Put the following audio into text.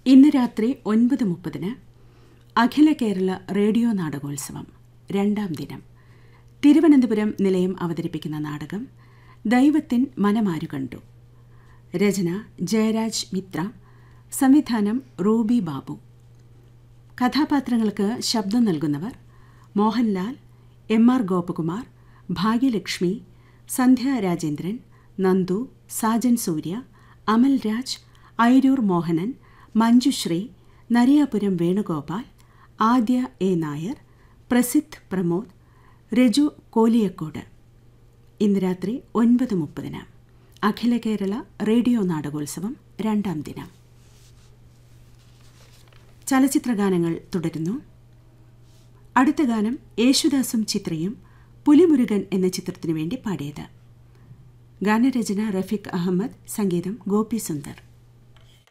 ഇന്ന് രാത്രി ഒൻപത് മുപ്പതിന് അഖില കേരള റേഡിയോ നാടകോത്സവം രണ്ടാം ദിനം തിരുവനന്തപുരം നിലയം അവതരിപ്പിക്കുന്ന നാടകം ദൈവത്തിൻ മനമാരു കണ്ടു രചന ജയരാജ് മിത്ര സംവിധാനം റൂബി ബാബു കഥാപാത്രങ്ങൾക്ക് ശബ്ദം നൽകുന്നവർ Mohanlal M R Gopakumar Bhagyalakshmi Sandhya Rajendran Nandu Sajan Surya Amal Raj Airoor Mohanan Manjushree Nariyapuram Venugopal Adya A Nair Prasidh Pramod Raju Koliyakode ഇന്ന് രാത്രി ഒൻപത് മുപ്പതിന് അഖില കേരള റേഡിയോ നാടകോത്സവം രണ്ടാം ദിനം ചലച്ചിത്രഗാനങ്ങൾ തുടരുന്നു അടുത്ത ഗാനം യേശുദാസും ചിത്രയും പുലിമുരുകൻ എന്ന ചിത്രത്തിനു വേണ്ടി പാടിയത് ഗാനരചന റഫീഖ് അഹമ്മദ് സംഗീതം ഗോപി സുന്ദർ